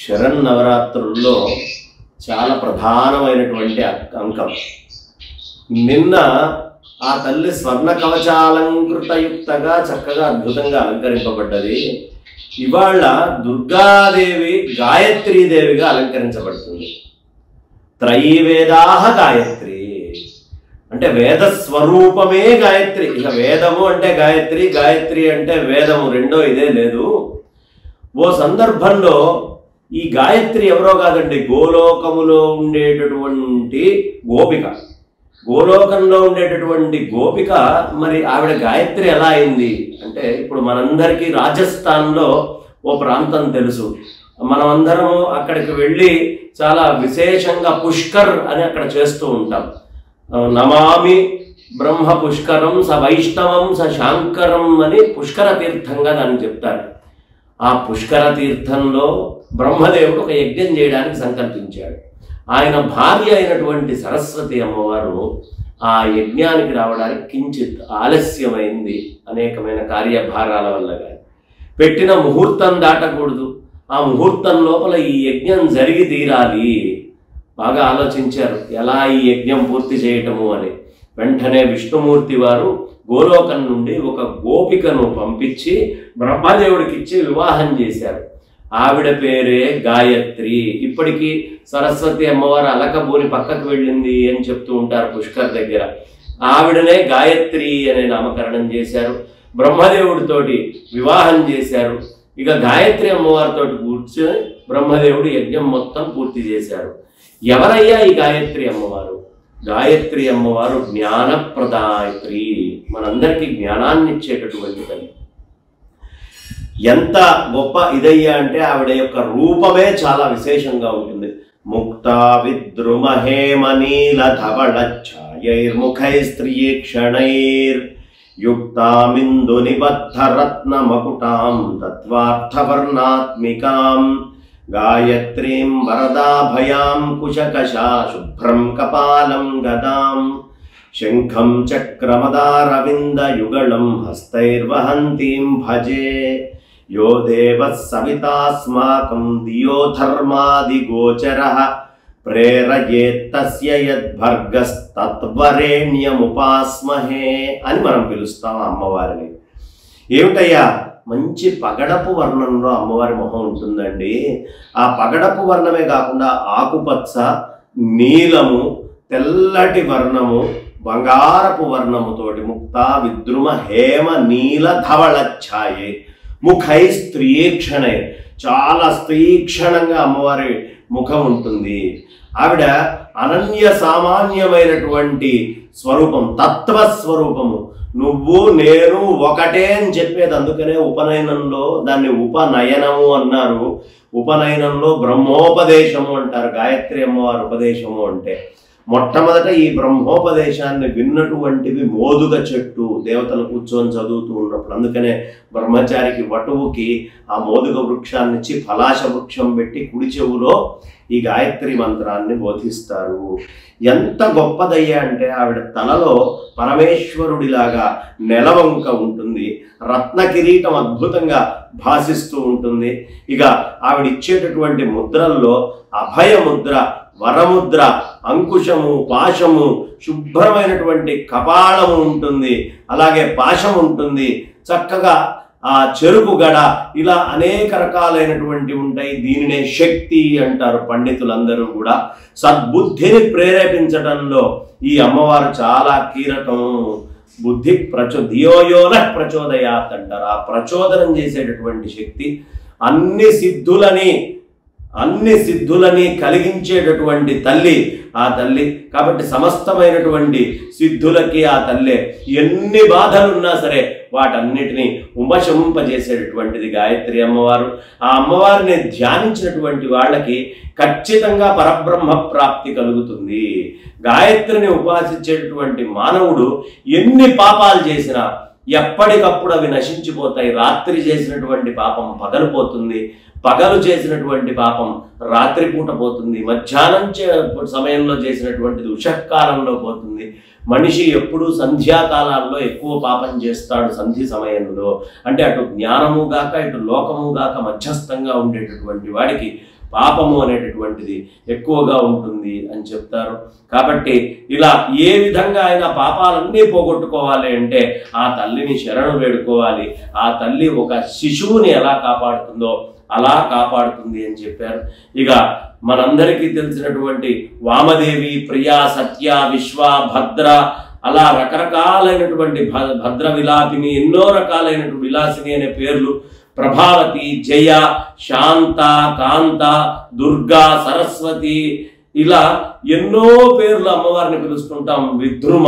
శరన్నవరాత్రుల్లో చాలా ప్రధానమైనటువంటి అక్- అంకం నిన్న ఆ తల్లి స్వర్ణ కవచాలంకృతయుక్తగా చక్కగా అద్భుతంగా అలంకరింపబడ్డది ఇవాళ దుర్గాదేవి గాయత్రీదేవిగా అలంకరించబడుతుంది త్రైవేదాహ గాయత్రి అంటే వేద స్వరూపమే గాయత్రి ఇక వేదము అంటే గాయత్రి గాయత్రి అంటే వేదము రెండో ఇదే లేదు ఓ సందర్భంలో ఈ గాయత్రి ఎవరో కాదండి గోలోకములో ఉండేటటువంటి గోపిక గోలోకంలో ఉండేటటువంటి గోపిక మరి ఆవిడ గాయత్రి ఎలా అయింది అంటే ఇప్పుడు మనందరికీ రాజస్థాన్లో ఓ ప్రాంతం తెలుసు మనమందరం అక్కడికి వెళ్ళి చాలా విశేషంగా పుష్కర్ అని అక్కడ చేస్తూ ఉంటాం నమామి బ్రహ్మ పుష్కరం స వైష్ణవం స శాంకరం అని పుష్కర తీర్థంగా దాన్ని చెప్తారు ఆ పుష్కర తీర్థంలో బ్రహ్మదేవుడు ఒక యజ్ఞం చేయడానికి సంకల్పించాడు ఆయన భార్య అయినటువంటి సరస్వతి అమ్మవారు ఆ యజ్ఞానికి రావడానికి కించిత్ ఆలస్యమైంది అనేకమైన కార్యభారాల వల్ల కానీ పెట్టిన ముహూర్తం దాటకూడదు ఆ ముహూర్తం లోపల ఈ యజ్ఞం జరిగి తీరాలి బాగా ఆలోచించారు ఎలా ఈ యజ్ఞం పూర్తి చేయటము అని వెంటనే విష్ణుమూర్తి వారు గోలోకం నుండి ఒక గోపికను పంపించి బ్రహ్మదేవుడికి ఇచ్చి వివాహం చేశారు ఆవిడ పేరే గాయత్రి ఇప్పటికీ సరస్వతి అమ్మవారు అలకబూని పక్కకు వెళ్ళింది అని చెప్తూ ఉంటారు పుష్కర్ దగ్గర ఆవిడనే గాయత్రి అనే నామకరణం చేశారు బ్రహ్మదేవుడితోటి వివాహం చేశారు ఇక గాయత్రి అమ్మవారితో కూర్చొని బ్రహ్మదేవుడు యజ్ఞం మొత్తం పూర్తి చేశారు ఎవరయ్యా ఈ గాయత్రి అమ్మవారు గాయత్రి అమ్మవారు జ్ఞానప్రదాయత్రి మనందరికీ జ్ఞానాన్ని ఇచ్చేటటువంటి తల్లి ఎంత గొప్ప ఇదయ్యా అంటే ఆవిడ యొక్క రూపమే చాలా విశేషంగా ఉంటుంది ముక్త విద్రుమహేమనీల ధవళ ఛాయైర్ముఖై స్త్రీక్షణైర్ యుక్తామిందు నిబద్ధ రత్న మకుటాం తత్వార్థవర్ణాత్మికాం గాయత్రీం వరదాభయాం కుశకశా శుభ్రం కపాలం గదాం శంఖం చక్రమదారవిందయుగళం హస్తైర్వహంతీం భజే యో దేవः సవితాస్మాకం దియో ధర్మాదిగోచరः ప్రేరయేత్తస్య యద్భర్గస్తత్వరేణ్యముపాస్మహే అని మనం పిలుస్తాం ఆ అమ్మవారిని ఏమిటయ్యా మంచి పగడపు వర్ణంలో అమ్మవారి మొహం ఉంటుందండి ఆ పగడపు వర్ణమే కాకుండా ఆకుపచ్చ నీలము తెల్లటి వర్ణము బంగారపు వర్ణముతోటి ముక్త విద్రుమ హేమ నీల ధవళ ఛాయే ముఖై స్త్రీక్షణే చాలా స్త్రీక్షణంగా అమ్మవారి ముఖం ఉంటుంది ఆవిడ అనన్య సామాన్యమైనటువంటి స్వరూపం తత్వ స్వరూపము నువ్వు నేను ఒకటే అని చెప్పేది అందుకనే ఉపనయనంలో దాన్ని ఉపనయనము అన్నారు ఉపనయనంలో బ్రహ్మోపదేశము అంటారు గాయత్రి అమ్మవారి ఉపదేశము అంటే మొట్టమొదట ఈ బ్రహ్మోపదేశాన్ని విన్నటువంటివి మోదుగ చెట్టు దేవతలు కూర్చొని చదువుతూ ఉన్నప్పుడు అందుకనే బ్రహ్మచారికి వటువుకి ఆ మోదుగ వృక్షాన్ని ఇచ్చి ఫలాశ వృక్షం పెట్టి కుడి చెవులో ఈ గాయత్రి మంత్రాన్ని బోధిస్తారు ఎంత గొప్పదయ్యా అంటే ఆవిడ తలలో పరమేశ్వరుడిలాగా నెలవంక ఉంటుంది రత్న కిరీటం అద్భుతంగా భాసిస్తూ ఉంటుంది ఇక ఆవిడ ఇచ్చేటటువంటి ముద్రల్లో అభయ ముద్ర వరముద్ర అంకుశము పాశము శుభ్రమైనటువంటి కపాళము ఉంటుంది అలాగే పాశం ఉంటుంది చక్కగా ఆ చెరుకు గడ ఇలా అనేక రకాలైనటువంటి ఉంటాయి దీనినే శక్తి అంటారు పండితులందరూ కూడా సద్బుద్ధిని ప్రేరేపించడంలో ఈ అమ్మవారు చాలా కీలకం బుద్ధి ప్రచో ధియోయోన ప్రచోదయాత్ అంటారు ఆ ప్రచోదనం చేసేటటువంటి శక్తి అన్ని సిద్ధులని అన్ని సిద్ధులని కలిగించేటటువంటి తల్లి ఆ తల్లి కాబట్టి సమస్తమైనటువంటి సిద్ధులకి ఆ తల్లే ఎన్ని బాధలున్నా సరే వాటన్నిటిని ఉపశమింపజేసేటటువంటిది గాయత్రి అమ్మవారు ఆ అమ్మవారిని ధ్యానించినటువంటి వాళ్ళకి ఖచ్చితంగా పరబ్రహ్మ ప్రాప్తి కలుగుతుంది గాయత్రిని ఉపాసించేటటువంటి మానవుడు ఎన్ని పాపాలు చేసినా ఎప్పటికప్పుడు అవి నశించిపోతాయి రాత్రి చేసినటువంటి పాపం పగలిపోతుంది పగలు చేసినటువంటి పాపం రాత్రిపూట పోతుంది మధ్యాహ్నం చే- సమయంలో చేసినటువంటిది ఉషకాలంలో పోతుంది మనిషి ఎప్పుడూ సంధ్యాకాలాల్లో ఎక్కువ పాపం చేస్తాడు సంధి సమయంలో అంటే అటు జ్ఞానము గాక ఇటు లోకము గాక మధ్యస్థంగా ఉండేటటువంటి వాడికి పాపము అనేటటువంటిది ఎక్కువగా ఉంటుంది అని చెప్తారు కాబట్టి ఇలా ఏ విధంగా అయినా పాపాలన్నీ పోగొట్టుకోవాలి అంటే ఆ తల్లిని శరణు వేడుకోవాలి ఆ తల్లి ఒక శిశువుని ఎలా కాపాడుతుందో అలా కాపాడుతుంది అని చెప్పారు ఇక మనందరికీ తెలిసినటువంటి వామదేవి ప్రియా సత్య విశ్వ భద్ర అలా రకరకాలైనటువంటి భ- భద్ర విలాపిని ఎన్నో రకాలైనటువంటి విలాసిని అనే పేర్లు ప్రభావతి జయ శాంత కాంత దుర్గా సరస్వతి ఇలా ఎన్నో పేర్లు అమ్మవారిని పిలుస్తుంటాం విద్రుమ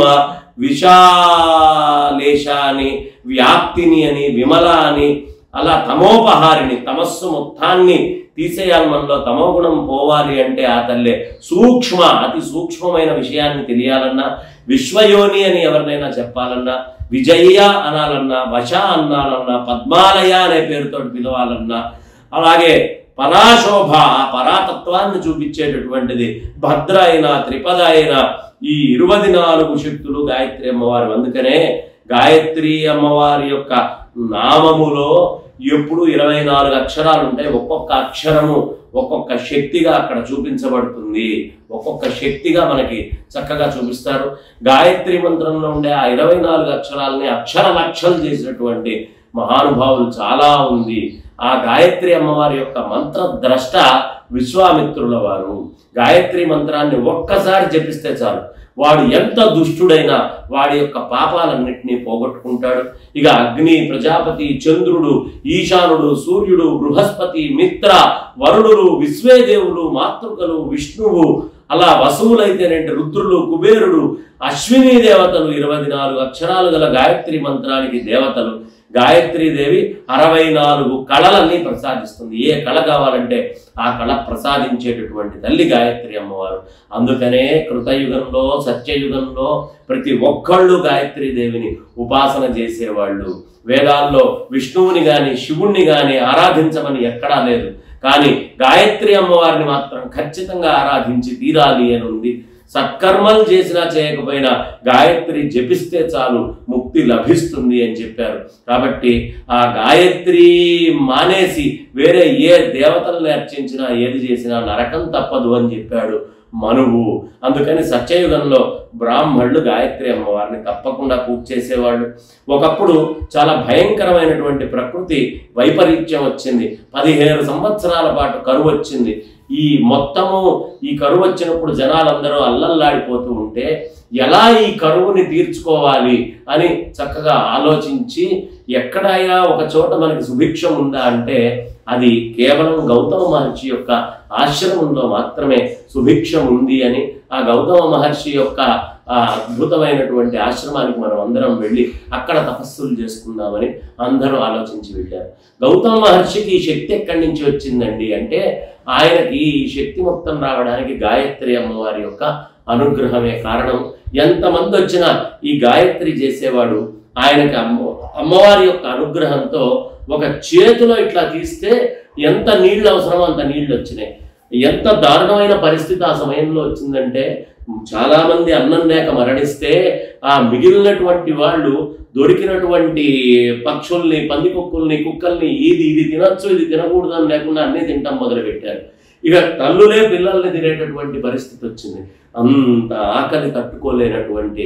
విశాలేష అని వ్యాప్తిని అని విమల అని అలా తమోపహారిని తమస్సు మొత్తాన్ని తీసేయాలి మనలో తమో గుణం పోవాలి అంటే ఆ తల్లే సూక్ష్మ అతి సూక్ష్మమైన విషయాన్ని తెలియాలన్నా విశ్వయోని అని ఎవరినైనా చెప్పాలన్నా విజయ అనాలన్నా వశ అనాలన్నా పద్మాలయ అనే పేరుతో పిలవాలన్నా అలాగే పరాశోభ ఆ పరాతత్వాన్ని చూపించేటటువంటిది భద్ర అయిన త్రిపద అయిన ఈ ఇరవై నాలుగు శక్తులు గాయత్రి అమ్మవారు అందుకనే గాయత్రి అమ్మవారి యొక్క నామములో ఎప్పుడు ఇరవై నాలుగు అక్షరాలు ఉంటాయి ఒక్కొక్క అక్షరము ఒక్కొక్క శక్తిగా అక్కడ చూపించబడుతుంది ఒక్కొక్క శక్తిగా మనకి చక్కగా చూపిస్తారు గాయత్రి మంత్రంలో ఉండే ఆ ఇరవై నాలుగు అక్షరాలని అక్షర లక్షలు చేసినటువంటి మహానుభావులు చాలా ఉంది ఆ గాయత్రి అమ్మవారి యొక్క మంత్ర ద్రష్ట విశ్వామిత్రుల వారు గాయత్రి మంత్రాన్ని ఒక్కసారి జపిస్తే చాలు వాడు ఎంత దుష్టుడైనా వాడి యొక్క పాపాలన్నింటినీ పోగొట్టుకుంటాడు ఇక అగ్ని ప్రజాపతి చంద్రుడు ఈశానుడు సూర్యుడు బృహస్పతి మిత్ర వరుడులు విశ్వేదేవులు మాతృకలు విష్ణువు అలా వసువులైతేనేంటి రుద్రులు కుబేరుడు అశ్విని దేవతలు ఇరవై నాలుగు అక్షరాలు గల గాయత్రి మంత్రానికి దేవతలు గాయత్రీదేవి అరవై నాలుగు కళలన్నీ ప్రసాదిస్తుంది ఏ కళ కావాలంటే ఆ కళ ప్రసాదించేటటువంటి తల్లి గాయత్రి అమ్మవారు అందుకనే కృతయుగంలో సత్యయుగంలో ప్రతి ఒక్కళ్ళు గాయత్రీదేవిని ఉపాసన చేసేవాళ్ళు వేదాల్లో విష్ణువుని గాని శివుణ్ణి గాని ఆరాధించమని ఎక్కడా లేదు కానీ గాయత్రి అమ్మవారిని మాత్రం ఖచ్చితంగా ఆరాధించి తీరాలి అని ఉంది సత్కర్మలు చేసినా చేయకపోయినా గాయత్రి జపిస్తే చాలు ముక్తి లభిస్తుంది అని చెప్పారు కాబట్టి ఆ గాయత్రి మానేసి వేరే ఏ దేవతల్ని అర్చించినా ఏది చేసినా నరకం తప్పదు అని చెప్పాడు మనువు అందుకని సత్యయుగంలో బ్రాహ్మణులు గాయత్రి అమ్మవారిని తప్పకుండా పూజ చేసేవాళ్ళు ఒకప్పుడు చాలా భయంకరమైనటువంటి ప్రకృతి వైపరీత్యం వచ్చింది పదిహేను సంవత్సరాల పాటు కరువు వచ్చింది ఈ మొత్తము ఈ కరువు వచ్చినప్పుడు జనాలందరూ అల్లల్లాడిపోతూ ఉంటే ఎలా ఈ కరువుని తీర్చుకోవాలి అని చక్కగా ఆలోచించి ఎక్కడైనా ఒక చోట మనకి సుభిక్షం ఉందా అంటే అది కేవలం గౌతమ మహర్షి యొక్క ఆశ్రమంలో మాత్రమే సుభిక్షం ఉంది అని ఆ గౌతమ మహర్షి యొక్క ఆ అద్భుతమైనటువంటి ఆశ్రమానికి మనం అందరం వెళ్ళి అక్కడ తపస్సులు చేసుకుందామని అందరూ ఆలోచించి వెళ్ళారు గౌతమ మహర్షికి ఈ శక్తి ఎక్కడి నుంచి వచ్చిందండి అంటే ఆయనకి ఈ శక్తి మొత్తం రావడానికి గాయత్రి అమ్మవారి యొక్క అనుగ్రహమే కారణం ఎంతమంది వచ్చినా ఈ గాయత్రి చేసేవాడు ఆయనకి అమ్మ అమ్మవారి యొక్క అనుగ్రహంతో ఒక చేతిలో ఇట్లా తీస్తే ఎంత నీళ్లు అవసరమో అంత నీళ్లు వచ్చినాయి ఎంత దారుణమైన పరిస్థితి ఆ సమయంలో వచ్చిందంటే చాలా మంది అన్నం లేక మరణిస్తే ఆ మిగిలినటువంటి వాళ్ళు దొరికినటువంటి పక్షుల్ని పందికొక్కుల్ని కుక్కల్ని ఇది ఇది తినొచ్చు ఇది తినకూడదు అని లేకుండా అన్నీ తింటాం మొదలుపెట్టారు ఇక తల్లులే పిల్లల్ని తినేటటువంటి పరిస్థితి వచ్చింది అంత ఆకలి తట్టుకోలేనటువంటి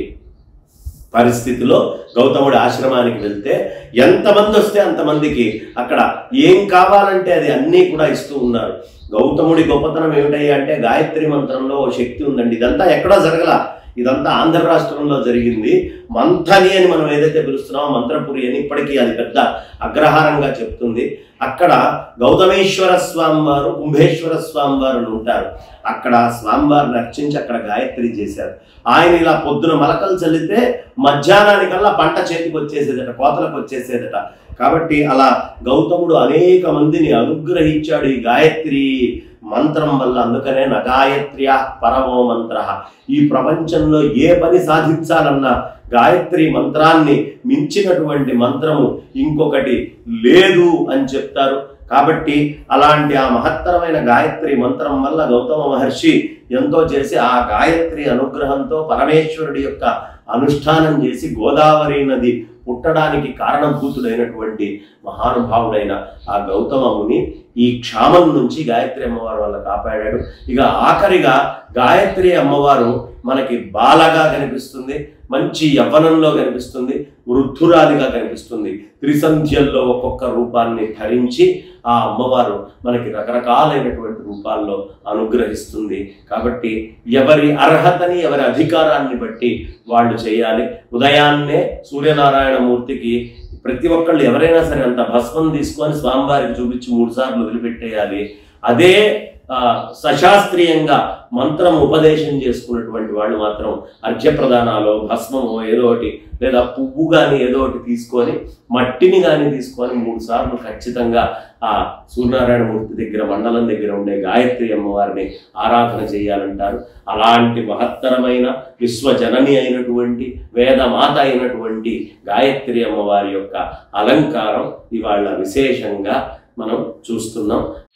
పరిస్థితిలో గౌతముడి ఆశ్రమానికి వెళ్తే ఎంతమంది వస్తే అంతమందికి అక్కడ ఏం కావాలంటే అది అన్నీ కూడా ఇస్తూ ఉన్నారు గౌతముడి గొప్పతనం ఏమిటయ్యా అంటే గాయత్రి మంత్రంలో ఓ శక్తి ఉందండి ఇదంతా ఎక్కడో జరగల ఇదంతా ఆంధ్ర రాష్ట్రంలో జరిగింది మంథని అని మనం ఏదైతే పిలుస్తున్నామో మంత్రపురి అని ఇప్పటికీ అది పెద్ద అగ్రహారంగా చెప్తుంది అక్కడ గౌతమేశ్వర స్వామి వారు కుంభేశ్వర స్వామి వారు అని ఉంటారు అక్కడ స్వామివారిని అర్చించి అక్కడ గాయత్రి చేశారు ఆయన ఇలా పొద్దున మలకలు చల్లితే మధ్యాహ్నానికల్లా పంట చేతికి వచ్చేసేదట కోతలకు వచ్చేసేదట కాబట్టి అలా గౌతముడు అనేక మందిని అనుగ్రహించాడు ఈ గాయత్రి మంత్రం వల్ల అందుకనే నగాయత్ర్య పరమో మంత్ర ఈ ప్రపంచంలో ఏ పని సాధించాలన్నా గాయత్రి మంత్రాన్ని మించినటువంటి మంత్రము ఇంకొకటి లేదు అని చెప్తారు కాబట్టి అలాంటి ఆ మహత్తరమైన గాయత్రి మంత్రం వల్ల గౌతమ మహర్షి ఎంతో చేసి ఆ గాయత్రి అనుగ్రహంతో పరమేశ్వరుడి యొక్క అనుష్ఠానం చేసి గోదావరి నది పుట్టడానికి కారణభూతుడైనటువంటి మహానుభావుడైన ఆ గౌతమ ముని ఈ క్షామం నుంచి గాయత్రి అమ్మవారు వల్ల కాపాడాడు ఇక ఆఖరిగా గాయత్రి అమ్మవారు మనకి బాలగా కనిపిస్తుంది మంచి యవ్వనంలో కనిపిస్తుంది వృద్ధురాలిగా కనిపిస్తుంది త్రిసంధ్యల్లో ఒక్కొక్క రూపాన్ని ధరించి ఆ అమ్మవారు మనకి రకరకాలైనటువంటి రూపాల్లో అనుగ్రహిస్తుంది కాబట్టి ఎవరి అర్హతని ఎవరి అధికారాన్ని బట్టి వాళ్ళు చేయాలి ఉదయాన్నే సూర్యనారాయణ మూర్తికి ప్రతి ఒక్కళ్ళు ఎవరైనా సరే అంత భస్మం తీసుకొని స్వామివారికి చూపించి మూడు సార్లు వదిలిపెట్టేయాలి అదే ఆ, సశాస్త్రీయంగా మంత్రం ఉపదేశం చేసుకున్నటువంటి వాళ్ళు మాత్రం అర్ఘ్యప్రదానాలు భస్మము ఏదో ఒకటి లేదా పువ్వు కానీ ఏదో ఒకటి తీసుకొని మట్టిని కానీ తీసుకొని మూడు సార్లు ఖచ్చితంగా ఆ సూర్యనారాయణ మూర్తి దగ్గర మండలం దగ్గర ఉండే గాయత్రి అమ్మవారిని ఆరాధన చేయాలంటారు అలాంటి మహత్తరమైన విశ్వజనని అయినటువంటి వేదమాత అయినటువంటి గాయత్రి అమ్మవారి యొక్క అలంకారం ఇవాళ విశేషంగా మనం చూస్తున్నాం